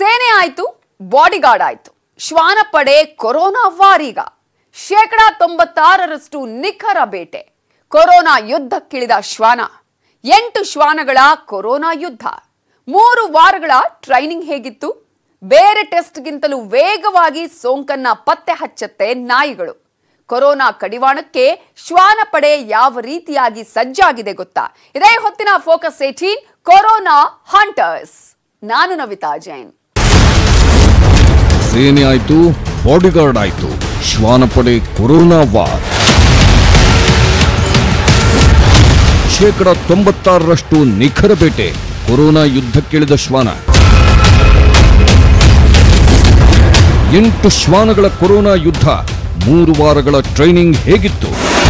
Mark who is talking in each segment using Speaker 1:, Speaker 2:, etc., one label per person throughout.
Speaker 1: ಸೇನೆ ಆಯ್ತು ಬಾಡಿಗಾರ್ಡ್ ಆಯ್ತು ಶ್ವಾನ ಪಡೆ ಕೊರೋನಾ ವಾರೀಗ ಶೇಕಡಾ ತೊಂಬತ್ತಾರರಷ್ಟು ನಿಖರ ಬೇಟೆ ಕೊರೋನಾ ಯುದ್ಧಕ್ಕಿಳಿದ ಶ್ವಾನ ಎಂಟು ಶ್ವಾನಗಳ ಕೊರೋನಾ ಯುದ್ಧ ಮೂರು ವಾರಗಳ ಟ್ರೈನಿಂಗ್ ಹೇಗಿತ್ತು ಬೇರೆ ಟೆಸ್ಟ್ಗಿಂತಲೂ ವೇಗವಾಗಿ ಸೋಂಕನ್ನ ಪತ್ತೆ ಹಚ್ಚತ್ತೆ ನಾಯಿಗಳು ಕೊರೋನಾ ಕಡಿವಾಣಕ್ಕೆ ಶ್ವಾನ ಪಡೆ ಯಾವ ರೀತಿಯಾಗಿ ಸಜ್ಜಾಗಿದೆ ಗೊತ್ತಾ ಇದೇ ಹೊತ್ತಿನ ಫೋಕಸ್ ಏಟೀನ್ ಕೊರೋನಾ ಹಂಟರ್ಸ್ ನಾನು ನವಿತಾ ಜೈನ್
Speaker 2: ಸೇನೆ ಆಯ್ತು ಬಾಡಿಗಾರ್ಡ್ ಆಯ್ತು ಶ್ವಾನ ಪಡೆ ಕೊರೋನಾ ವಾರ್ ಶೇಕಡ ತೊಂಬತ್ತಾರರಷ್ಟು ನಿಖರ ಬೇಟೆ ಕೊರೋನಾ ಯುದ್ಧಕ್ಕಿಳಿದ ಶ್ವಾನ ಎಂಟು ಶ್ವಾನಗಳ ಕೊರೋನಾ ಯುದ್ಧ ಮೂರು ವಾರಗಳ ಟ್ರೈನಿಂಗ್ ಹೇಗಿತ್ತು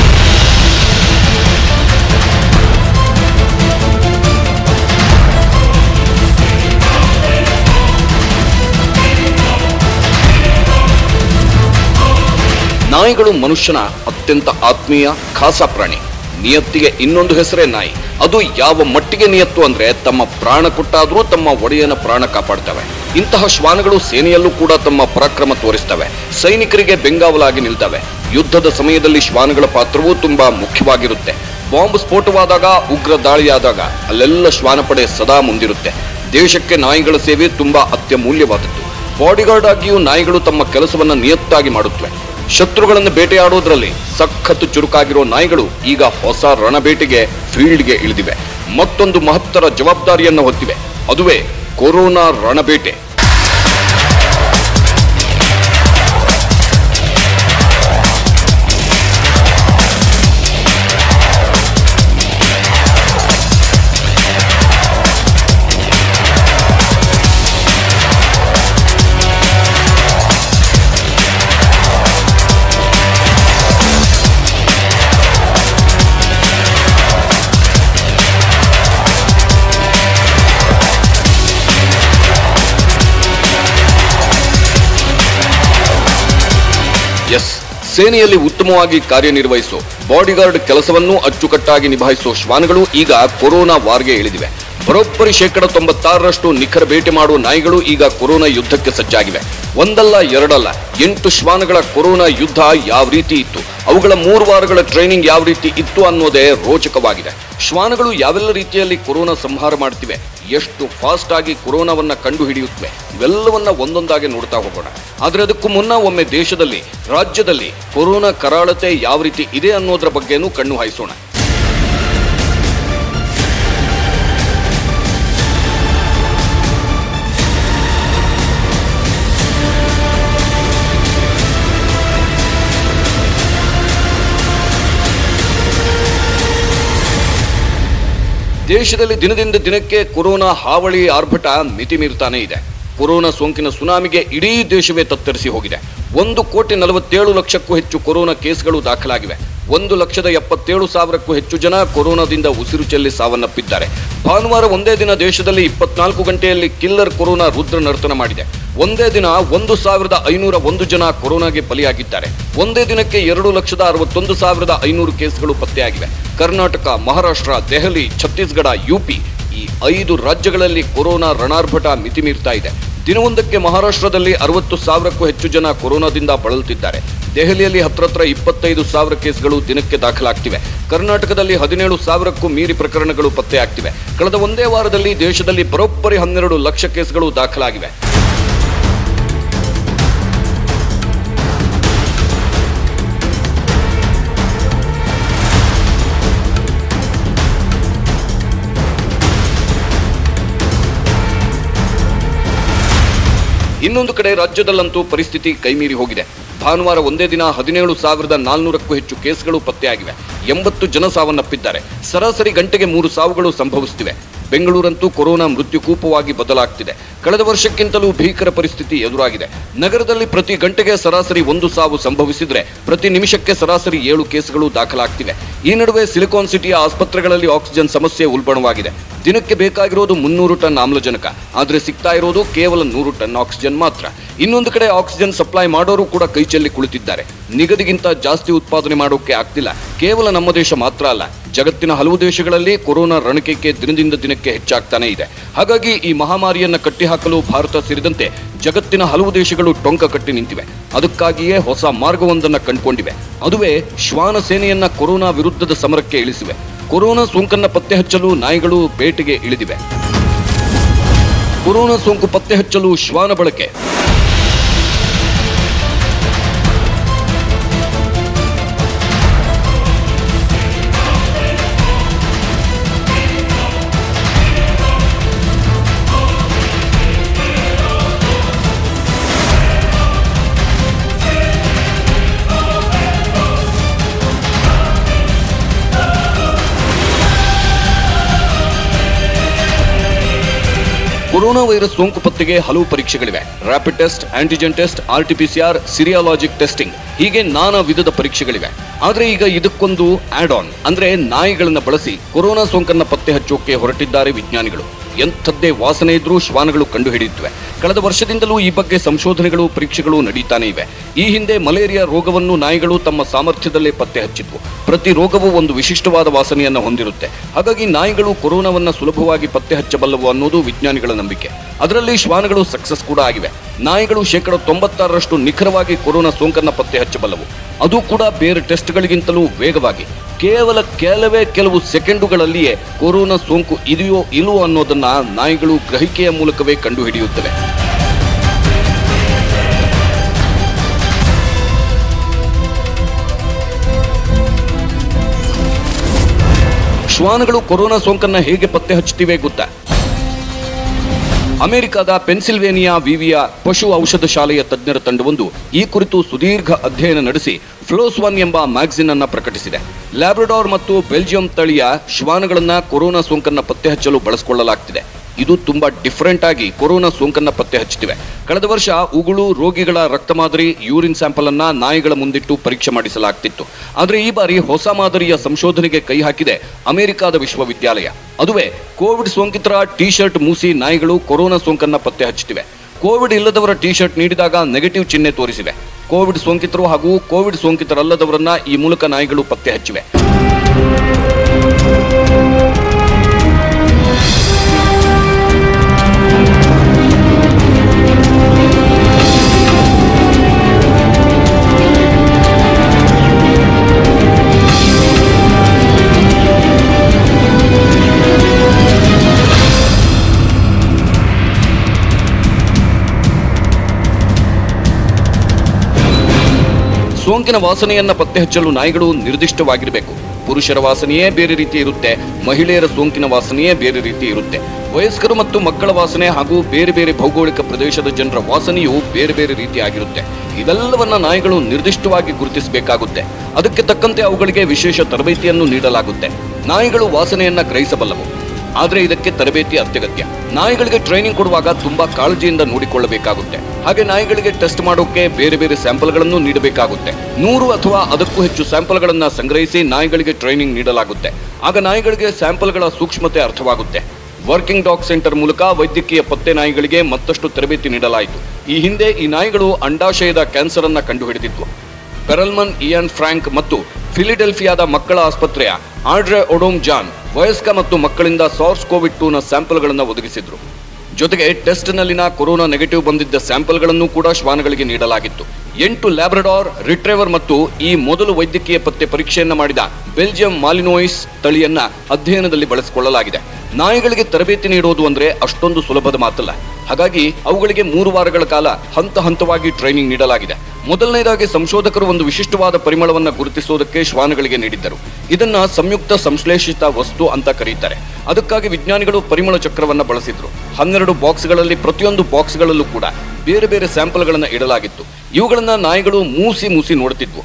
Speaker 2: ನಾಯಿಗಳು ಮನುಷ್ಯನ ಅತ್ಯಂತ ಆತ್ಮೀಯ ಖಾಸ ಪ್ರಾಣಿ ನಿಯತ್ತಿಗೆ ಇನ್ನೊಂದು ಹೆಸರೇ ನಾಯಿ ಅದು ಯಾವ ಮಟ್ಟಿಗೆ ನಿಯತ್ತು ಅಂದ್ರೆ ತಮ್ಮ ಪ್ರಾಣ ಕೊಟ್ಟಾದ್ರೂ ತಮ್ಮ ಒಡೆಯನ ಪ್ರಾಣ ಕಾಪಾಡ್ತವೆ ಇಂತಹ ಶ್ವಾನಗಳು ಸೇನೆಯಲ್ಲೂ ಕೂಡ ತಮ್ಮ ಪರಾಕ್ರಮ ತೋರಿಸ್ತವೆ ಸೈನಿಕರಿಗೆ ಬೆಂಗಾವಲಾಗಿ ನಿಲ್ತವೆ ಯುದ್ಧದ ಸಮಯದಲ್ಲಿ ಶ್ವಾನಗಳ ಪಾತ್ರವೂ ತುಂಬಾ ಮುಖ್ಯವಾಗಿರುತ್ತೆ ಬಾಂಬ್ ಸ್ಫೋಟವಾದಾಗ ಉಗ್ರ ದಾಳಿಯಾದಾಗ ಅಲ್ಲೆಲ್ಲ ಶ್ವಾನಪಡೆ ಸದಾ ಮುಂದಿರುತ್ತೆ ದೇಶಕ್ಕೆ ನಾಯಿಗಳ ಸೇವೆ ತುಂಬಾ ಅತ್ಯಮೂಲ್ಯವಾದದ್ದು ಬಾಡಿಗಾರ್ಡ್ ಆಗಿಯೂ ನಾಯಿಗಳು ತಮ್ಮ ಕೆಲಸವನ್ನ ನಿಯತ್ತಾಗಿ ಮಾಡುತ್ತವೆ ಶತ್ರುಗಳನ್ನು ಬೇಟೆಯಾಡೋದ್ರಲ್ಲಿ ಸಖತ್ತು ಚುರುಕಾಗಿರೋ ನಾಯಿಗಳು ಈಗ ಹೊಸ ರಣಬೇಟೆಗೆ ಫೀಲ್ಡ್ಗೆ ಇಳಿದಿವೆ ಮತ್ತೊಂದು ಮಹತ್ತರ ಜವಾಬ್ದಾರಿಯನ್ನು ಹೊತ್ತಿವೆ ಅದುವೇ ಕೊರೋನಾ ರಣಬೇಟೆ ಎಸ್ ಸೇನೆಯಲ್ಲಿ ಉತ್ತಮವಾಗಿ ಕಾರ್ಯನಿರ್ವಹಿಸೋ ಬಾಡಿಗಾರ್ಡ್ ಕೆಲಸವನ್ನೂ ಅಚ್ಚುಕಟ್ಟಾಗಿ ನಿಭಾಯಿಸೋ ಶ್ವಾನಗಳು ಈಗ ಕೊರೋನಾ ವಾರ್ಗೆ ಇಳಿದಿವೆ ಬರೋಬ್ಬರಿ ಶೇಕಡ ತೊಂಬತ್ತಾರರಷ್ಟು ನಿಖರ ಬೇಟೆ ಮಾಡುವ ನಾಯಿಗಳು ಈಗ ಕೊರೋನಾ ಯುದ್ಧಕ್ಕೆ ಸಜ್ಜಾಗಿವೆ ಒಂದಲ್ಲ ಎರಡಲ್ಲ ಎಂಟು ಶ್ವಾನಗಳ ಕೊರೋನಾ ಯುದ್ಧ ಯಾವ ರೀತಿ ಇತ್ತು ಅವುಗಳ ಮೂರು ವಾರಗಳ ಟ್ರೈನಿಂಗ್ ಯಾವ ರೀತಿ ಇತ್ತು ಅನ್ನೋದೇ ರೋಚಕವಾಗಿದೆ ಶ್ವಾನಗಳು ಯಾವೆಲ್ಲ ರೀತಿಯಲ್ಲಿ ಕೊರೋನಾ ಸಂಹಾರ ಮಾಡ್ತಿವೆ ಎಷ್ಟು ಫಾಸ್ಟ್ ಆಗಿ ಕೊರೋನಾವನ್ನ ಕಂಡು ಹಿಡಿಯುತ್ತವೆ ಇವೆಲ್ಲವನ್ನ ಒಂದೊಂದಾಗಿ ನೋಡ್ತಾ ಹೋಗೋಣ ಆದ್ರೆ ಅದಕ್ಕೂ ಮುನ್ನ ಒಮ್ಮೆ ದೇಶದಲ್ಲಿ ರಾಜ್ಯದಲ್ಲಿ ಕೊರೋನಾ ಕರಾಳತೆ ಯಾವ ರೀತಿ ಇದೆ ಅನ್ನೋದ್ರ ಬಗ್ಗೆನೂ ಕಣ್ಣು ಹಾಯಿಸೋಣ ದೇಶದಲ್ಲಿ ದಿನದಿಂದ ದಿನಕ್ಕೆ ಕೊರೋನಾ ಹಾವಳಿ ಆರ್ಭಟ ಮಿತಿ ಮೀರ್ತಾನೆ ಇದೆ ಕೊರೋನಾ ಸೋಂಕಿನ ಸುನಾಮಿಗೆ ಇಡೀ ದೇಶವೇ ತತ್ತರಿಸಿ ಹೋಗಿದೆ ಒಂದು ಕೋಟಿ ನಲವತ್ತೇಳು ಲಕ್ಷಕ್ಕೂ ಹೆಚ್ಚು ಕೊರೋನಾ ಕೇಸ್ಗಳು ದಾಖಲಾಗಿವೆ ಒಂದು ಲಕ್ಷದ ಎಪ್ಪತ್ತೇಳು ಸಾವಿರಕ್ಕೂ ಹೆಚ್ಚು ಜನ ಕೊರೋನಾದಿಂದ ಉಸಿರು ಚೆಲ್ಲಿ ಸಾವನ್ನಪ್ಪಿದ್ದಾರೆ ಭಾನುವಾರ ಒಂದೇ ದಿನ ದೇಶದಲ್ಲಿ ಇಪ್ಪತ್ನಾಲ್ಕು ಗಂಟೆಯಲ್ಲಿ ಕಿಲ್ಲರ್ ಕೊರೋನಾ ರುದ್ರ ನರ್ತನ ಮಾಡಿದೆ ಒಂದೇ ದಿನ ಒಂದು ಸಾವಿರದ ಐನೂರ ಒಂದು ಜನ ಕೊರೋನಾಗೆ ಬಲಿಯಾಗಿದ್ದಾರೆ ಒಂದೇ ದಿನಕ್ಕೆ ಎರಡು ಲಕ್ಷದ ಅರವತ್ತೊಂದು ಸಾವಿರದ ಐನೂರು ಕೇಸ್ಗಳು ಪತ್ತೆಯಾಗಿವೆ ಕರ್ನಾಟಕ ಮಹಾರಾಷ್ಟ್ರ ದೆಹಲಿ ಛತ್ತೀಸ್ಗಢ ಯುಪಿ ಈ ಐದು ರಾಜ್ಯಗಳಲ್ಲಿ ಕೊರೋನಾ ರಣಾರ್ಭಟ ಮಿತಿ ಮೀರ್ತಾ ಇದೆ ದಿನವೊಂದಕ್ಕೆ ಮಹಾರಾಷ್ಟ್ರದಲ್ಲಿ ಅರವತ್ತು ಸಾವಿರಕ್ಕೂ ಹೆಚ್ಚು ಜನ ಕೊರೋನಾದಿಂದ ಬಳಲುತ್ತಿದ್ದಾರೆ ದೆಹಲಿಯಲ್ಲಿ ಹತ್ರತ್ರ ಇಪ್ಪತ್ತೈದು ಸಾವಿರ ಕೇಸ್ಗಳು ದಿನಕ್ಕೆ ದಾಖಲಾಗ್ತಿವೆ ಕರ್ನಾಟಕದಲ್ಲಿ ಹದಿನೇಳು ಸಾವಿರಕ್ಕೂ ಮೀರಿ ಪ್ರಕರಣಗಳು ಪತ್ತೆಯಾಗ್ತಿವೆ ಕಳೆದ ಒಂದೇ ವಾರದಲ್ಲಿ ದೇಶದಲ್ಲಿ ಬರೋಬ್ಬರಿ ಹನ್ನೆರಡು ಲಕ್ಷ ಕೇಸ್ಗಳು ದಾಖಲಾಗಿವೆ ಇನ್ನೊಂದು ಕಡೆ ರಾಜ್ಯದಲ್ಲಂತೂ ಪರಿಸ್ಥಿತಿ ಕೈಮೀರಿ ಹೋಗಿದೆ ಭಾನುವಾರ ಒಂದೇ ದಿನ ಹದಿನೇಳು ಸಾವಿರದ ನಾಲ್ನೂರಕ್ಕೂ ಹೆಚ್ಚು ಕೇಸ್ಗಳು ಪತ್ತೆಯಾಗಿವೆ ಎಂಬತ್ತು ಜನ ಸಾವನ್ನಪ್ಪಿದ್ದಾರೆ ಸರಾಸರಿ ಗಂಟೆಗೆ ಮೂರು ಸಾವುಗಳು ಸಂಭವಿಸುತ್ತಿವೆ ಬೆಂಗಳೂರಂತೂ ಕೊರೋನಾ ಮೃತ್ಯುಕೂಪವಾಗಿ ಬದಲಾಗ್ತಿದೆ ಕಳೆದ ವರ್ಷಕ್ಕಿಂತಲೂ ಭೀಕರ ಪರಿಸ್ಥಿತಿ ಎದುರಾಗಿದೆ ನಗರದಲ್ಲಿ ಪ್ರತಿ ಗಂಟೆಗೆ ಸರಾಸರಿ ಒಂದು ಸಾವು ಸಂಭವಿಸಿದ್ರೆ ಪ್ರತಿ ನಿಮಿಷಕ್ಕೆ ಸರಾಸರಿ ಏಳು ಕೇಸ್ಗಳು ದಾಖಲಾಗ್ತಿವೆ ಈ ನಡುವೆ ಸಿಲಿಕಾನ್ ಸಿಟಿಯ ಆಸ್ಪತ್ರೆಗಳಲ್ಲಿ ಆಕ್ಸಿಜನ್ ಸಮಸ್ಯೆ ಉಲ್ಬಣವಾಗಿದೆ ದಿನಕ್ಕೆ ಬೇಕಾಗಿರೋದು ಮುನ್ನೂರು ಟನ್ ಆಮ್ಲಜನಕ ಆದ್ರೆ ಸಿಗ್ತಾ ಇರೋದು ಕೇವಲ ನೂರು ಟನ್ ಆಕ್ಸಿಜನ್ ಮಾತ್ರ ಇನ್ನೊಂದು ಕಡೆ ಆಕ್ಸಿಜನ್ ಸಪ್ಲೈ ಮಾಡೋರು ಕೂಡ ಕೈಚೆಲ್ಲಿ ಕುಳಿತಿದ್ದಾರೆ ನಿಗದಿಗಿಂತ ಜಾಸ್ತಿ ಉತ್ಪಾದನೆ ಮಾಡೋಕೆ ಆಗ್ತಿಲ್ಲ ಕೇವಲ ನಮ್ಮ ದೇಶ ಮಾತ್ರ ಅಲ್ಲ ಜಗತ್ತಿನ ಹಲವು ದೇಶಗಳಲ್ಲಿ ಕೊರೋನಾ ರಣಕೈಕೆ ದಿನದಿಂದ ದಿನಕ್ಕೆ ಹೆಚ್ಚಾಗ್ತಾನೆ ಇದೆ ಹಾಗಾಗಿ ಈ ಮಹಾಮಾರಿಯನ್ನ ಕಟ್ಟಿಹಾಕಲು ಭಾರತ ಸೇರಿದಂತೆ ಜಗತ್ತಿನ ಹಲವು ದೇಶಗಳು ಟೊಂಕ ಕಟ್ಟಿ ನಿಂತಿವೆ ಅದಕ್ಕಾಗಿಯೇ ಹೊಸ ಮಾರ್ಗವೊಂದನ್ನ ಕಂಡುಕೊಂಡಿವೆ ಅದುವೇ ಶ್ವಾನ ಸೇನೆಯನ್ನ ಕೊರೋನಾ ವಿರುದ್ಧದ ಸಮರಕ್ಕೆ ಇಳಿಸಿವೆ ಕೊರೋನಾ ಸೋಂಕನ್ನ ಪತ್ತೆ ಹಚ್ಚಲು ನಾಯಿಗಳು ಬೇಟೆಗೆ ಇಳಿದಿವೆ ಕೊರೋನಾ ಸೋಂಕು ಪತ್ತೆ ಹಚ್ಚಲು ಶ್ವಾನ ಬಳಕೆ ಕೊರೋನಾ ವೈರಸ್ ಸೋಂಕು ಪತ್ತೆಗೆ ಹಲವು ಪರೀಕ್ಷೆಗಳಿವೆ rapid test antigen test RTPCR serologic testing ಹೀಗೆ ನಾನಾ ವಿಧದ ಪರೀಕ್ಷೆಗಳಿವೆ ಆದ್ರೆ ಈಗ ಇದಕ್ಕೊಂದು ಆಡ್ ಆನ್ ಅಂದ್ರೆ ನಾಯಿಗಳನ್ನ ಬಳಸಿ ಕೊರೋನಾ ಸೋಂಕನ್ನ ಪತ್ತೆ ಹಚ್ಚೋಕೆ ಹೊರಟಿದ್ದಾರೆ ವಿಜ್ಞಾನಿಗಳು ಎಂಥದ್ದೇ ವಾಸನೆ ಇದ್ರೂ ಶ್ವಾನಗಳು ಕಂಡುಹಿಡಿಯುತ್ತವೆ ಕಳೆದ ವರ್ಷದಿಂದಲೂ ಈ ಬಗ್ಗೆ ಸಂಶೋಧನೆಗಳು ಪರೀಕ್ಷೆಗಳು ನಡೀತಾನೆ ಇವೆ ಈ ಹಿಂದೆ ಮಲೇರಿಯಾ ರೋಗವನ್ನು ನಾಯಿಗಳು ತಮ್ಮ ಸಾಮರ್ಥ್ಯದಲ್ಲೇ ಪತ್ತೆ ಹಚ್ಚಿದ್ವು ಪ್ರತಿ ರೋಗವೂ ಒಂದು ವಿಶಿಷ್ಟವಾದ ವಾಸನೆಯನ್ನ ಹೊಂದಿರುತ್ತೆ ಹಾಗಾಗಿ ನಾಯಿಗಳು ಕೊರೋನಾವನ್ನ ಸುಲಭವಾಗಿ ಪತ್ತೆ ಹಚ್ಚಬಲ್ಲವು ಅನ್ನೋದು ವಿಜ್ಞಾನಿಗಳ ನಂಬಿಕೆ ಅದರಲ್ಲಿ ಶ್ವಾನಗಳು ಸಕ್ಸಸ್ ಕೂಡ ಆಗಿವೆ ನಾಯಿಗಳು ಶೇಕಡ ತೊಂಬತ್ತಾರರಷ್ಟು ನಿಖರವಾಗಿ ಕೊರೋನಾ ಸೋಂಕನ್ನ ಪತ್ತೆ ಹಚ್ಚಬಲ್ಲವು ಅದು ಕೂಡ ಬೇರೆ ಟೆಸ್ಟ್ಗಳಿಗಿಂತಲೂ ವೇಗವಾಗಿ ಕೇವಲ ಕೆಲವೇ ಕೆಲವು ಸೆಕೆಂಡುಗಳಲ್ಲಿಯೇ ಕೊರೋನಾ ಸೋಂಕು ಇದೆಯೋ ಇಲ್ಲವೋ ಅನ್ನೋದನ್ನ ನಾಯಿಗಳು ಗ್ರಹಿಕೆಯ ಮೂಲಕವೇ ಕಂಡುಹಿಡಿಯುತ್ತವೆ ಶ್ವಾನಗಳು ಕೊರೋನಾ ಸೋಂಕನ್ನ ಹೇಗೆ ಪತ್ತೆ ಹಚ್ಚುತ್ತಿವೆ ಗೊತ್ತಾ ಅಮೆರಿಕದ ಪೆನ್ಸಿಲ್ವೇನಿಯಾ ವಿವಿಯ ಪಶು ಔಷಧ ಶಾಲೆಯ ತಜ್ಞರ ತಂಡವೊಂದು ಈ ಕುರಿತು ಸುದೀರ್ಘ ಅಧ್ಯಯನ ನಡೆಸಿ ಫ್ಲೋಸ್ ಒನ್ ಎಂಬ ಮ್ಯಾಗಝಿನ್ ಅನ್ನ ಪ್ರಕಟಿಸಿದೆ ಲ್ಯಾಬ್ರಡಾರ್ ಮತ್ತು ಬೆಲ್ಜಿಯಂ ತಳಿಯ ಶ್ವಾನಗಳನ್ನ ಕೊರೋನಾ ಸೋಂಕನ್ನ ಪತ್ತೆ ಹಚ್ಚಲು ಬಳಸಿಕೊಳ್ಳಲಾಗ್ತಿದೆ ಇದು ತುಂಬಾ ಡಿಫರೆಂಟ್ ಆಗಿ ಕೊರೋನಾ ಸೋಂಕನ್ನ ಪತ್ತೆ ಹಚ್ಚುತ್ತಿವೆ ಕಳೆದ ವರ್ಷ ಉಗುಳು ರೋಗಿಗಳ ರಕ್ತ ಮಾದರಿ ಯೂರಿನ್ ಸ್ಯಾಂಪಲ್ ಅನ್ನ ನಾಯಿಗಳ ಮುಂದಿಟ್ಟು ಪರೀಕ್ಷೆ ಮಾಡಿಸಲಾಗ್ತಿತ್ತು ಆದರೆ ಈ ಬಾರಿ ಹೊಸ ಮಾದರಿಯ ಸಂಶೋಧನೆಗೆ ಕೈ ಹಾಕಿದೆ ಅಮೆರಿಕಾದ ವಿಶ್ವವಿದ್ಯಾಲಯ ಅದುವೇ ಕೋವಿಡ್ ಸೋಂಕಿತರ ಟಿ ಶರ್ಟ್ ಮೂಸಿ ನಾಯಿಗಳು ಕೊರೋನಾ ಸೋಂಕನ್ನ ಪತ್ತೆ ಹಚ್ಚುತ್ತಿವೆ ಕೋವಿಡ್ ಇಲ್ಲದವರ ಟಿ ಶರ್ಟ್ ನೀಡಿದಾಗ ನೆಗೆಟಿವ್ ಚಿಹ್ನೆ ತೋರಿಸಿವೆ ಕೋವಿಡ್ ಸೋಂಕಿತರು ಹಾಗೂ ಕೋವಿಡ್ ಸೋಂಕಿತರಲ್ಲದವರನ್ನ ಈ ಮೂಲಕ ನಾಯಿಗಳು ಪತ್ತೆ ಹಚ್ಚಿವೆ ಸೋಂಕಿನ ವಾಸನೆಯನ್ನ ಪತ್ತೆ ಹಚ್ಚಲು ನಾಯಿಗಳು ನಿರ್ದಿಷ್ಟವಾಗಿರಬೇಕು ಪುರುಷರ ವಾಸನೆಯೇ ಬೇರೆ ರೀತಿ ಇರುತ್ತೆ ಮಹಿಳೆಯರ ಸೋಂಕಿನ ವಾಸನೆಯೇ ಬೇರೆ ರೀತಿ ಇರುತ್ತೆ ವಯಸ್ಕರು ಮತ್ತು ಮಕ್ಕಳ ವಾಸನೆ ಹಾಗೂ ಬೇರೆ ಬೇರೆ ಭೌಗೋಳಿಕ ಪ್ರದೇಶದ ಜನರ ವಾಸನೆಯು ಬೇರೆ ಬೇರೆ ರೀತಿಯಾಗಿರುತ್ತೆ ಇದೆಲ್ಲವನ್ನ ನಾಯಿಗಳು ನಿರ್ದಿಷ್ಟವಾಗಿ ಗುರುತಿಸಬೇಕಾಗುತ್ತೆ ಅದಕ್ಕೆ ತಕ್ಕಂತೆ ಅವುಗಳಿಗೆ ವಿಶೇಷ ತರಬೇತಿಯನ್ನು ನೀಡಲಾಗುತ್ತೆ ನಾಯಿಗಳು ವಾಸನೆಯನ್ನ ಗ್ರಹಿಸಬಲ್ಲವು ಆದ್ರೆ ಇದಕ್ಕೆ ತರಬೇತಿ ಅತ್ಯಗತ್ಯ ನಾಯಿಗಳಿಗೆ ಟ್ರೈನಿಂಗ್ ಕೊಡುವಾಗ ತುಂಬಾ ಕಾಳಜಿಯಿಂದ ನೋಡಿಕೊಳ್ಳಬೇಕಾಗುತ್ತೆ ಹಾಗೆ ನಾಯಿಗಳಿಗೆ ಟೆಸ್ಟ್ ಮಾಡೋಕೆ ಬೇರೆ ಬೇರೆ ಸ್ಯಾಂಪಲ್ಗಳನ್ನು ನೀಡಬೇಕಾಗುತ್ತೆ ನೂರು ಅಥವಾ ಅದಕ್ಕೂ ಹೆಚ್ಚು ಸ್ಯಾಂಪಲ್ಗಳನ್ನ ಸಂಗ್ರಹಿಸಿ ನಾಯಿಗಳಿಗೆ ಟ್ರೈನಿಂಗ್ ನೀಡಲಾಗುತ್ತೆ ಆಗ ನಾಯಿಗಳಿಗೆ ಸ್ಯಾಂಪಲ್ಗಳ ಸೂಕ್ಷ್ಮತೆ ಅರ್ಥವಾಗುತ್ತೆ ವರ್ಕಿಂಗ್ ಡಾಗ್ ಸೆಂಟರ್ ಮೂಲಕ ವೈದ್ಯಕೀಯ ಪತ್ತೆ ನಾಯಿಗಳಿಗೆ ಮತ್ತಷ್ಟು ತರಬೇತಿ ನೀಡಲಾಯಿತು ಈ ಹಿಂದೆ ಈ ನಾಯಿಗಳು ಅಂಡಾಶಯದ ಕ್ಯಾನ್ಸರ್ ಅನ್ನ ಕಂಡುಹಿಡಿದಿದ್ವು ಪೆರಲ್ಮನ್ ಇಯಾನ್ ಫ್ರಾಂಕ್ ಮತ್ತು ಫಿಲಿಡೆಲ್ಫಿಯಾದ ಮಕ್ಕಳ ಆಸ್ಪತ್ರೆಯ ಆಡ್ರೆ ಒಡೋಮ್ ಜಾನ್ ವಯಸ್ಕ ಮತ್ತು ಮಕ್ಕಳಿಂದ ಸಾರ್ಸ್ ಕೋವಿಡ್ ಟೂನ ಸ್ಯಾಂಪಲ್ಗಳನ್ನು ಒದಗಿಸಿದ್ರು ಜೊತೆಗೆ ಟೆಸ್ಟ್ನಲ್ಲಿನ ಕೊರೋನಾ ನೆಗೆಟಿವ್ ಬಂದಿದ್ದ ಸ್ಯಾಂಪಲ್ಗಳನ್ನು ಕೂಡ ಶ್ವಾನಗಳಿಗೆ ನೀಡಲಾಗಿತ್ತು ಎಂಟು ಲ್ಯಾಬ್ರಡಾರ್ ರಿಟ್ರೇವರ್ ಮತ್ತು ಈ ಮೊದಲು ವೈದ್ಯಕೀಯ ಪತ್ತೆ ಪರೀಕ್ಷೆಯನ್ನ ಮಾಡಿದ ಬೆಲ್ಜಿಯಂ ಮಾಲಿನೋಯಿಸ್ ತಳಿಯನ್ನ ಅಧ್ಯಯನದಲ್ಲಿ ಬಳಸಿಕೊಳ್ಳಲಾಗಿದೆ ನಾಯಿಗಳಿಗೆ ತರಬೇತಿ ನೀಡೋದು ಅಂದ್ರೆ ಅಷ್ಟೊಂದು ಸುಲಭದ ಮಾತಲ್ಲ ಹಾಗಾಗಿ ಅವುಗಳಿಗೆ ಮೂರು ವಾರಗಳ ಕಾಲ ಹಂತ ಹಂತವಾಗಿ ಟ್ರೈನಿಂಗ್ ನೀಡಲಾಗಿದೆ ಮೊದಲನೇದಾಗಿ ಸಂಶೋಧಕರು ಒಂದು ವಿಶಿಷ್ಟವಾದ ಪರಿಮಳವನ್ನ ಗುರುತಿಸೋದಕ್ಕೆ ಶ್ವಾನಗಳಿಗೆ ನೀಡಿದ್ದರು ಇದನ್ನ ಸಂಯುಕ್ತ ಸಂಶ್ಲೇಷಿತ ವಸ್ತು ಅಂತ ಕರೀತಾರೆ ಅದಕ್ಕಾಗಿ ವಿಜ್ಞಾನಿಗಳು ಪರಿಮಳ ಚಕ್ರವನ್ನ ಬಳಸಿದ್ರು ಹನ್ನೆರಡು ಬಾಕ್ಸ್ಗಳಲ್ಲಿ ಪ್ರತಿಯೊಂದು ಬಾಕ್ಸ್ಗಳಲ್ಲೂ ಕೂಡ ಬೇರೆ ಬೇರೆ ಸ್ಯಾಂಪಲ್ಗಳನ್ನ ಇಡಲಾಗಿತ್ತು ಇವುಗಳನ್ನ ನಾಯಿಗಳು ಮೂಸಿ ಮೂಸಿ ನೋಡುತ್ತಿದ್ವು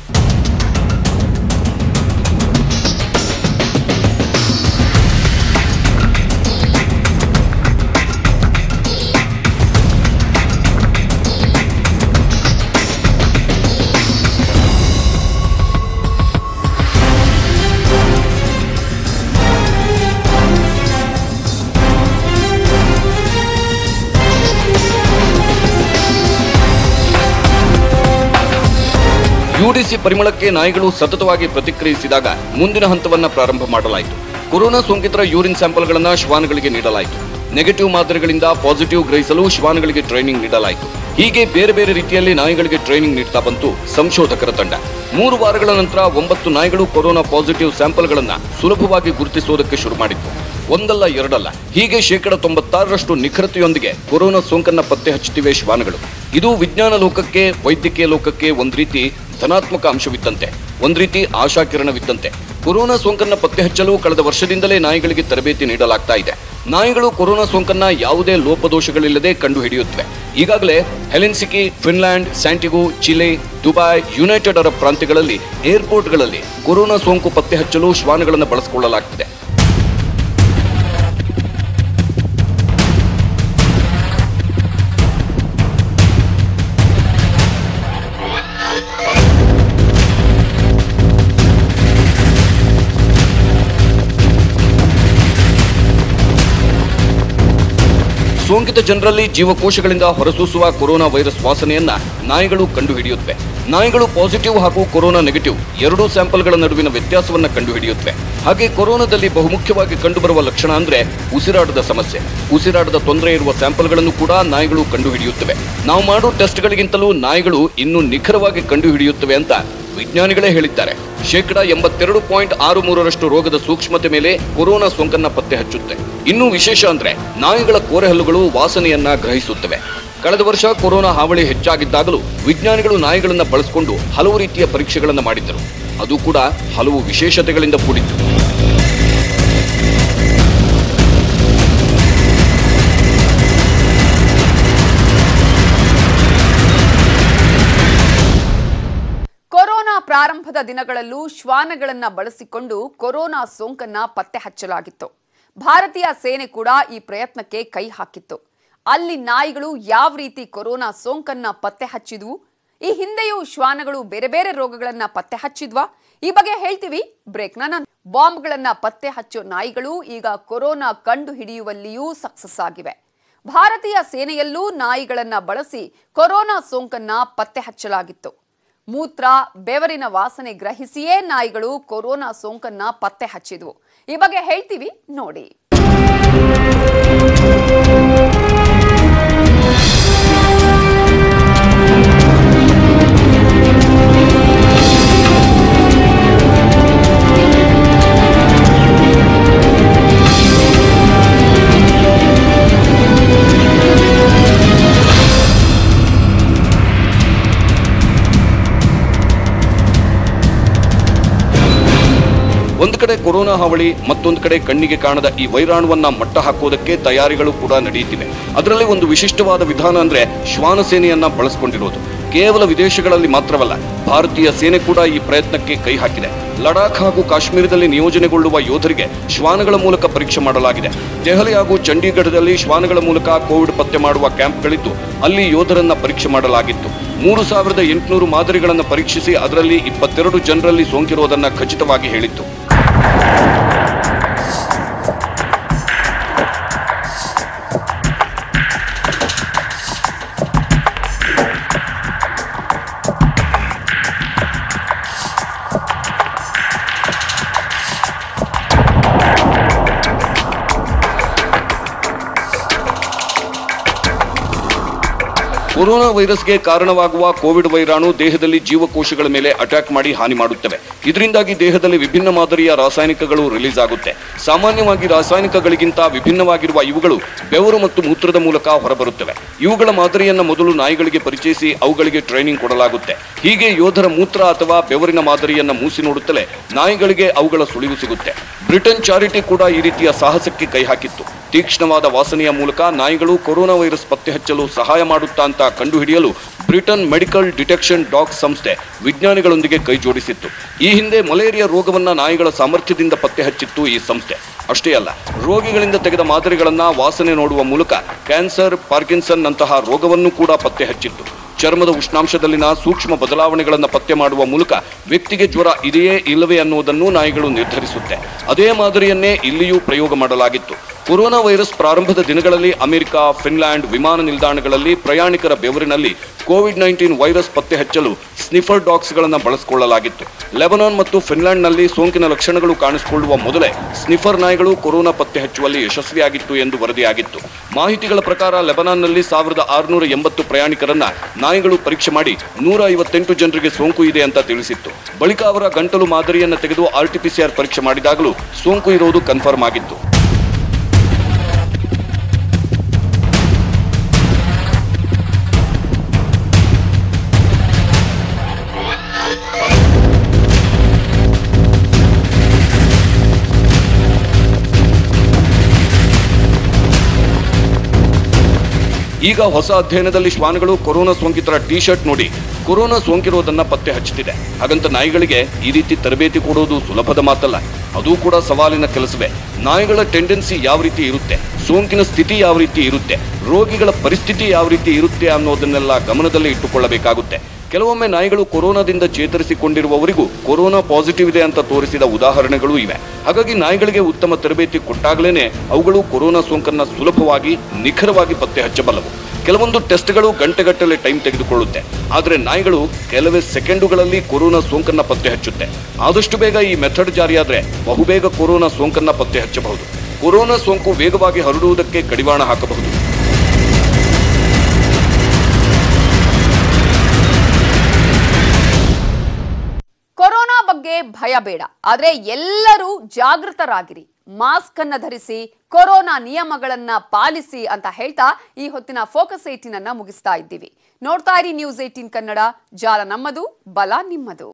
Speaker 2: ಯುಡಿಸಿ ಪರಿಮಳಕ್ಕೆ ನಾಯಿಗಳು ಸತತವಾಗಿ ಪ್ರತಿಕ್ರಿಯಿಸಿದಾಗ ಮುಂದಿನ ಹಂತವನ್ನ ಪ್ರಾರಂಭ ಮಾಡಲಾಯಿತು ಕೊರೋನಾ ಸೋಂಕಿತರ ಯೂರಿನ್ ಸ್ಯಾಂಪಲ್ಗಳನ್ನ ಶ್ವಾನಗಳಿಗೆ ನೀಡಲಾಯಿತು ನೆಗೆಟಿವ್ ಮಾದರಿಗಳಿಂದ ಪಾಸಿಟಿವ್ ಗ್ರಹಿಸಲು ಶ್ವಾನಗಳಿಗೆ ಟ್ರೈನಿಂಗ್ ನೀಡಲಾಯಿತು ಹೀಗೆ ಬೇರೆ ಬೇರೆ ರೀತಿಯಲ್ಲಿ ನಾಯಿಗಳಿಗೆ ಟ್ರೈನಿಂಗ್ ನೀಡ್ತಾ ಬಂತು ಸಂಶೋಧಕರ ತಂಡ ಮೂರು ವಾರಗಳ ನಂತರ ಒಂಬತ್ತು ನಾಯಿಗಳು ಕೊರೋನಾ ಪಾಸಿಟಿವ್ ಸ್ಯಾಂಪಲ್ಗಳನ್ನ ಸುಲಭವಾಗಿ ಗುರುತಿಸುವುದಕ್ಕೆ ಶುರು ಮಾಡಿತ್ತು ಒಂದಲ್ಲ ಎರಡಲ್ಲ ಹೀಗೆ ಶೇಕಡ ತೊಂಬತ್ತಾರರಷ್ಟು ನಿಖರತೆಯೊಂದಿಗೆ ಕೊರೋನಾ ಸೋಂಕನ್ನ ಪತ್ತೆ ಹಚ್ಚುತ್ತಿವೆ ಶ್ವಾನಗಳು ಇದು ವಿಜ್ಞಾನ ಲೋಕಕ್ಕೆ ವೈದ್ಯಕೀಯ ಲೋಕಕ್ಕೆ ಒಂದ್ ರೀತಿ ಧನಾತ್ಮಕ ಅಂಶವಿದ್ದಂತೆ ಒಂದ್ ರೀತಿ ಆಶಾಕಿರಣವಿದ್ದಂತೆ ಕೊರೋನಾ ಸೋಂಕನ್ನ ಪತ್ತೆ ಹಚ್ಚಲು ಕಳೆದ ವರ್ಷದಿಂದಲೇ ನಾಯಿಗಳಿಗೆ ತರಬೇತಿ ನೀಡಲಾಗ್ತಾ ಇದೆ ನಾಯಿಗಳು ಕೊರೋನಾ ಸೋಂಕನ್ನ ಯಾವುದೇ ಲೋಪದೋಷಗಳಿಲ್ಲದೆ ಕಂಡು ಹಿಡಿಯುತ್ತವೆ ಈಗಾಗಲೇ Helsinki Finland Santiago Chile Dubai United Arab ಪ್ರಾಂತ್ಯಗಳಲ್ಲಿ ಏರ್ಪೋರ್ಟ್ಗಳಲ್ಲಿ ಕೊರೋನಾ ಸೋಂಕು ಪತ್ತೆ ಹಚ್ಚಲು ಶ್ವಾನಗಳನ್ನು ಬಳಸಿಕೊಳ್ಳಲಾಗ್ತಿದೆ ಸೋಂಕಿತ ಜನರಲ್ಲಿ ಜೀವಕೋಶಗಳಿಂದ ಹೊರಸೂಸುವ ಕೊರೋನಾ ವೈರಸ್ ವಾಸನೆಯನ್ನ ನಾಯಿಗಳು ಕಂಡುಹಿಡಿಯುತ್ತವೆ ನಾಯಿಗಳು ಪಾಸಿಟಿವ್ ಹಾಗೂ ಕೊರೋನಾ ನೆಗೆಟಿವ್ ಎರಡೂ ಸ್ಯಾಂಪಲ್ಗಳ ನಡುವಿನ ವ್ಯತ್ಯಾಸವನ್ನ ಕಂಡುಹಿಡಿಯುತ್ತವೆ ಹಾಗೆ ಕೊರೋನಾದಲ್ಲಿ ಬಹುಮುಖ್ಯವಾಗಿ ಕಂಡುಬರುವ ಲಕ್ಷಣ ಅಂದ್ರೆ ಉಸಿರಾಟದ ಸಮಸ್ಯೆ ಉಸಿರಾಟದ ತೊಂದರೆ ಇರುವ ಸ್ಯಾಂಪಲ್ಗಳನ್ನು ಕೂಡ ನಾಯಿಗಳು ಕಂಡುಹಿಡಿಯುತ್ತವೆ ನಾವು ಮಾಡೋ ಟೆಸ್ಟ್ಗಳಿಗಿಂತಲೂ ನಾಯಿಗಳು ಇನ್ನೂ ನಿಖರವಾಗಿ ಕಂಡುಹಿಡಿಯುತ್ತವೆ ಅಂತ ವಿಜ್ಞಾನಿಗಳೇ ಹೇಳಿದ್ದಾರೆ ಶೇಕಡ ಎಂಬತ್ತೆರಡು ಪಾಯಿಂಟ್ ಆರು ಮೂರರಷ್ಟು ರೋಗದ ಸೂಕ್ಷ್ಮತೆ ಮೇಲೆ ಕೊರೋನಾ ಸೋಂಕನ್ನ ಪತ್ತೆ ಹಚ್ಚುತ್ತೆ ಇನ್ನೂ ವಿಶೇಷ ಅಂದ್ರೆ ನಾಯಿಗಳ ಕೋರೆಹಲ್ಲುಗಳು ವಾಸನೆಯನ್ನ ಗ್ರಹಿಸುತ್ತವೆ ಕಳೆದ ವರ್ಷ ಕೊರೋನಾ ಹಾವಳಿ ಹೆಚ್ಚಾಗಿದ್ದಾಗಲೂ ವಿಜ್ಞಾನಿಗಳು ನಾಯಿಗಳನ್ನ ಬಳಸಿಕೊಂಡು ಹಲವು ರೀತಿಯ ಪರೀಕ್ಷೆಗಳನ್ನ ಮಾಡಿದ್ದರು ಅದು ಕೂಡ ಹಲವು ವಿಶೇಷತೆಗಳಿಂದ ಕೂಡಿತ್ತು
Speaker 1: ಕೊರೋನಾ ಪ್ರಾರಂಭದ ದಿನಗಳಲ್ಲೂ ಶ್ವಾನಗಳನ್ನ ಬಳಸಿಕೊಂಡು ಕೊರೋನಾ ಸೋಂಕನ್ನ ಪತ್ತೆ ಹಚ್ಚಲಾಗಿತ್ತು ಭಾರತೀಯ ಸೇನೆ ಕೂಡ ಈ ಪ್ರಯತ್ನಕ್ಕೆ ಕೈ ಹಾಕಿತ್ತು ಅಲ್ಲಿ ನಾಯಿಗಳು ಯಾವ ರೀತಿ ಕೊರೋನಾ ಸೋಂಕನ್ನ ಪತ್ತೆ ಹಚ್ಚಿದ್ವು ಈ ಹಿಂದೆಯೂ ಶ್ವಾನಗಳು ಬೇರೆ ಬೇರೆ ರೋಗಗಳನ್ನ ಪತ್ತೆ ಹಚ್ಚಿದ್ವಾ ಈ ಬಗ್ಗೆ ಹೇಳ್ತೀವಿ ಬ್ರೇಕ್ನ ನಂತರ ಬಾಂಬ್ಗಳನ್ನ ಪತ್ತೆ ಹಚ್ಚೋ ನಾಯಿಗಳು ಈಗ ಕೊರೋನಾ ಕಂಡು ಹಿಡಿಯುವಲ್ಲಿಯೂ ಸಕ್ಸಸ್ ಆಗಿವೆ ಭಾರತೀಯ ಸೇನೆಯಲ್ಲೂ ನಾಯಿಗಳನ್ನ ಬಳಸಿ ಕೊರೋನಾ ಸೋಂಕನ್ನ ಪತ್ತೆ ಹಚ್ಚಲಾಗಿತ್ತು ಮೂತ್ರ ಬೆವರಿನ ವಾಸನೆ ಗ್ರಹಿಸಿಯೇ ನಾಯಿಗಳು ಕೊರೋನಾ ಸೋಂಕನ್ನ ಪತ್ತೆ ಹಚ್ಚಿದ್ವು ಈ ಬಗ್ಗೆ ಹೇಳ್ತೀವಿ ನೋಡಿ
Speaker 2: ಒಂದು ಕಡೆ ಕೊರೋನಾ ಹಾವಳಿ ಮತ್ತೊಂದು ಕಡೆ ಕಣ್ಣಿಗೆ ಕಾಣದ ಈ ವೈರಾಣುವನ್ನ ಮಟ್ಟ ಹಾಕೋದಕ್ಕೆ ತಯಾರಿಗಳು ಕೂಡ ನಡೆಯುತ್ತಿವೆ ಅದರಲ್ಲಿ ಒಂದು ವಿಶಿಷ್ಟವಾದ ವಿಧಾನ ಅಂದ್ರೆ ಶ್ವಾನ ಸೇನೆಯನ್ನ ಬಳಸಿಕೊಂಡಿರೋದು ಕೇವಲ ವಿದೇಶಗಳಲ್ಲಿ ಮಾತ್ರವಲ್ಲ ಭಾರತೀಯ ಸೇನೆ ಕೂಡ ಈ ಪ್ರಯತ್ನಕ್ಕೆ ಕೈ ಹಾಕಿದೆ ಲಡಾಖ್ ಹಾಗೂ ಕಾಶ್ಮೀರದಲ್ಲಿ ನಿಯೋಜನೆಗೊಳ್ಳುವ ಯೋಧರಿಗೆ ಶ್ವಾನಗಳ ಮೂಲಕ ಪರೀಕ್ಷೆ ಮಾಡಲಾಗಿದೆ ದೆಹಲಿ ಹಾಗೂ ಚಂಡೀಗಢದಲ್ಲಿ ಶ್ವಾನಗಳ ಮೂಲಕ ಕೋವಿಡ್ ಪತ್ತೆ ಮಾಡುವ ಕ್ಯಾಂಪ್ಗಳಿದ್ದು ಅಲ್ಲಿ ಯೋಧರನ್ನ ಪರೀಕ್ಷೆ ಮಾಡಲಾಗಿತ್ತು ಮೂರು ಸಾವಿರದ ಎಂಟುನೂರು ಮಾದರಿಗಳನ್ನು ಪರೀಕ್ಷಿಸಿ ಅದರಲ್ಲಿ ಇಪ್ಪತ್ತೆರಡು ಜನರಲ್ಲಿ ಸೋಂಕಿರುವುದನ್ನ ಖಚಿತವಾಗಿ ಹೇಳಿತ್ತು ಕೊರೋನಾ ವೈರಸ್ಗೆ ಕಾರಣವಾಗುವ ಕೋವಿಡ್ ವೈರಾಣು ದೇಹದಲ್ಲಿ ಜೀವಕೋಶಗಳ ಮೇಲೆ ಅಟ್ಯಾಕ್ ಮಾಡಿ ಹಾನಿ ಮಾಡುತ್ತವೆ ಇದರಿಂದಾಗಿ ದೇಹದಲ್ಲಿ ವಿಭಿನ್ನ ಮಾದರಿಯ ರಾಸಾಯನಿಕಗಳು ರಿಲೀಸ್ ಆಗುತ್ತೆ ಸಾಮಾನ್ಯವಾಗಿ ರಾಸಾಯನಿಕಗಳಿಗಿಂತ ವಿಭಿನ್ನವಾಗಿರುವ ಇವುಗಳು ಬೆವರು ಮತ್ತು ಮೂತ್ರದ ಮೂಲಕ ಹೊರಬರುತ್ತವೆ ಇವುಗಳ ಮಾದರಿಯನ್ನ ಮೊದಲು ನಾಯಿಗಳಿಗೆ ಪರಿಚಯಿಸಿ ಅವುಗಳಿಗೆ ಟ್ರೈನಿಂಗ್ ಕೊಡಲಾಗುತ್ತೆ ಹೀಗೆ ಯೋಧರ ಮೂತ್ರ ಅಥವಾ ಬೆವರಿನ ಮಾದರಿಯನ್ನ ಮೂಸಿ ನೋಡುತ್ತಲೇ ನಾಯಿಗಳಿಗೆ ಅವುಗಳ ಸುಳಿವು ಸಿಗುತ್ತೆ ಬ್ರಿಟನ್ ಚಾರಿಟಿ ಕೂಡ ಈ ರೀತಿಯ ಸಾಹಸಕ್ಕೆ ಕೈ ಹಾಕಿತ್ತು ತೀಕ್ಷ್ಣವಾದ ವಾಸನೆಯ ಮೂಲಕ ನಾಯಿಗಳು ಕೊರೋನಾ ವೈರಸ್ ಪತ್ತೆ ಹಚ್ಚಲು ಸಹಾಯ ಮಾಡುತ್ತಾ ಅಂತ ಕಂಡುಹಿಡಿಯಲು ಬ್ರಿಟನ್ ಮೆಡಿಕಲ್ ಡಿಟೆಕ್ಷನ್ ಡಾಗ್ ಸಂಸ್ಥೆ ವಿಜ್ಞಾನಿಗಳೊಂದಿಗೆ ಕೈ ಜೋಡಿಸಿತ್ತು ಈ ಹಿಂದೆ ಮಲೇರಿಯಾ ರೋಗವನ್ನ ನಾಯಿಗಳ ಸಾಮರ್ಥ್ಯದಿಂದ ಪತ್ತೆ ಹಚ್ಚಿತ್ತು ಈ ಸಂಸ್ಥೆ ಅಷ್ಟೇ ಅಲ್ಲ ರೋಗಿಗಳಿಂದ ತೆಗೆದ ಮಾದರಿಗಳನ್ನ ವಾಸನೆ ನೋಡುವ ಮೂಲಕ ಕ್ಯಾನ್ಸರ್ ಪಾರ್ಕಿನ್ಸನ್ ನಂತಹ ರೋಗವನ್ನು ಕೂಡ ಪತ್ತೆ ಹಚ್ಚಿತ್ತು ಚರ್ಮದ ಉಷ್ಣಾಂಶದಲ್ಲಿನ ಸೂಕ್ಷ್ಮ ಬದಲಾವಣೆಗಳನ್ನು ಪತ್ತೆ ಮಾಡುವ ಮೂಲಕ ವ್ಯಕ್ತಿಗೆ ಜ್ವರ ಇದೆಯೇ ಇಲ್ಲವೇ ಅನ್ನುವುದನ್ನು ನಾಯಿಗಳು ನಿರ್ಧರಿಸುತ್ತೆ ಅದೇ ಮಾದರಿಯನ್ನೇ ಇಲ್ಲಿಯೂ ಪ್ರಯೋಗ ಮಾಡಲಾಗಿತ್ತು ಕೊರೋನಾ ವೈರಸ್ ಪ್ರಾರಂಭದ ದಿನಗಳಲ್ಲಿ ಅಮೆರಿಕ ಫಿನ್ಲ್ಯಾಂಡ್ ವಿಮಾನ ನಿಲ್ದಾಣಗಳಲ್ಲಿ ಪ್ರಯಾಣಿಕರ ಬೆವರಿನಲ್ಲಿ ಕೋವಿಡ್ ನೈನ್ಟೀನ್ ವೈರಸ್ ಪತ್ತೆ ಹಚ್ಚಲು ಸ್ನಿಫರ್ ಡಾಗ್ಸ್ಗಳನ್ನು ಬಳಸಿಕೊಳ್ಳಲಾಗಿತ್ತು ಲೆಬನಾನ್ ಮತ್ತು ಫಿನ್ಲ್ಯಾಂಡ್ನಲ್ಲಿ ಸೋಂಕಿನ ಲಕ್ಷಣಗಳು ಕಾಣಿಸಿಕೊಳ್ಳುವ ಮೊದಲೇ ಸ್ನಿಫರ್ ನಾಯಿಗಳು ಕೊರೋನಾ ಪತ್ತೆ ಹಚ್ಚುವಲ್ಲಿ ಯಶಸ್ವಿಯಾಗಿತ್ತು ಎಂದು ವರದಿಯಾಗಿತ್ತು ಮಾಹಿತಿಗಳ ಪ್ರಕಾರ ಲೆಬನಾನ್ನಲ್ಲಿ ಸಾವಿರದ ಆರುನೂರ ಎಂಬತ್ತು ಪ್ರಯಾಣಿಕರನ್ನ ನಾಯಿಗಳು ಪರೀಕ್ಷೆ ಮಾಡಿ ನೂರ ಐವತ್ತೆಂಟು ಜನರಿಗೆ ಸೋಂಕು ಇದೆ ಅಂತ ತಿಳಿಸಿತ್ತು ಬಳಿಕ ಅವರ ಗಂಟಲು ಮಾದರಿಯನ್ನು ತೆಗೆದು ಆರ್ಟಿಪಿಸಿಆರ್ ಪರೀಕ್ಷೆ ಮಾಡಿದಾಗಲೂ ಸೋಂಕು ಇರುವುದು ಕನ್ಫರ್ಮ್ ಆಗಿತ್ತು ಈಗ ಹೊಸ ಅಧ್ಯಯನದಲ್ಲಿ ಶ್ವಾನಗಳು ಕೊರೋನಾ ಸೋಂಕಿತರ ಟಿ ಶರ್ಟ್ ನೋಡಿ ಕೊರೋನಾ ಸೋಂಕಿರೋದನ್ನ ಪತ್ತೆ ಹಚ್ಚುತ್ತಿದೆ ಹಾಗಂತ ನಾಯಿಗಳಿಗೆ ಈ ರೀತಿ ತರಬೇತಿ ಕೊಡೋದು ಸುಲಭದ ಮಾತಲ್ಲ ಅದು ಕೂಡ ಸವಾಲಿನ ಕೆಲಸವೇ ನಾಯಿಗಳ ಟೆಂಡೆನ್ಸಿ ಯಾವ ರೀತಿ ಇರುತ್ತೆ ಸೋಂಕಿನ ಸ್ಥಿತಿ ಯಾವ ರೀತಿ ಇರುತ್ತೆ ರೋಗಿಗಳ ಪರಿಸ್ಥಿತಿ ಯಾವ ರೀತಿ ಇರುತ್ತೆ ಅನ್ನೋದನ್ನೆಲ್ಲ ಗಮನದಲ್ಲಿ ಇಟ್ಟುಕೊಳ್ಳಬೇಕಾಗುತ್ತೆ ಕೆಲವೊಮ್ಮೆ ನಾಯಿಗಳು ಕೊರೋನಾದಿಂದ ಚೇತರಿಸಿಕೊಂಡಿರುವವರಿಗೂ ಕೊರೋನಾ ಪಾಸಿಟಿವ್ ಇದೆ ಅಂತ ತೋರಿಸಿದ ಉದಾಹರಣೆಗಳು ಇವೆ ಹಾಗಾಗಿ ನಾಯಿಗಳಿಗೆ ಉತ್ತಮ ತರಬೇತಿ ಕೊಟ್ಟಾಗಲೇನೆ ಅವುಗಳು ಕೊರೋನಾ ಸೋಂಕನ್ನ ಸುಲಭವಾಗಿ ನಿಖರವಾಗಿ ಪತ್ತೆ ಹಚ್ಚಬಲ್ಲವು ಕೆಲವೊಂದು ಟೆಸ್ಟ್ಗಳು ಗಂಟೆಗಟ್ಟಲೆ ಟೈಮ್ ತೆಗೆದುಕೊಳ್ಳುತ್ತೆ ಆದರೆ ನಾಯಿಗಳು ಕೆಲವೇ ಸೆಕೆಂಡುಗಳಲ್ಲಿ ಕೊರೋನಾ ಸೋಂಕನ್ನ ಪತ್ತೆ ಹಚ್ಚುತ್ತೆ ಆದಷ್ಟು ಬೇಗ ಈ ಮೆಥಡ್ ಜಾರಿಯಾದ್ರೆ ಬಹುಬೇಗ ಕೊರೋನಾ ಸೋಂಕನ್ನ ಪತ್ತೆ ಹಚ್ಚಬಹುದು ಕೊರೋನಾ ಸೋಂಕು ವೇಗವಾಗಿ ಹರಡುವುದಕ್ಕೆ ಕಡಿವಾಣ ಹಾಕಬಹುದು
Speaker 1: ಕೊರೋನಾ ಬಗ್ಗೆ ಭಯ ಬೇಡ ಆದ್ರೆ ಎಲ್ಲರೂ ಜಾಗೃತರಾಗಿರಿ ಮಾಸ್ಕ್ ಅನ್ನ ಧರಿಸಿ ಕೊರೋನಾ ನಿಯಮಗಳನ್ನ ಪಾಲಿಸಿ ಅಂತ ಹೇಳ್ತಾ ಈ ಹೊತ್ತಿನ ಫೋಕಸ್ ಏಟೀನ್ ಅನ್ನ ಮುಗಿಸ್ತಾ ಇದ್ದೀವಿ ನೋಡ್ತಾ ಇರಿ ನ್ಯೂಸ್ ಏಟೀನ್ ಕನ್ನಡ ಜಾಲ ನಮ್ಮದು ಬಲ ನಿಮ್ಮದು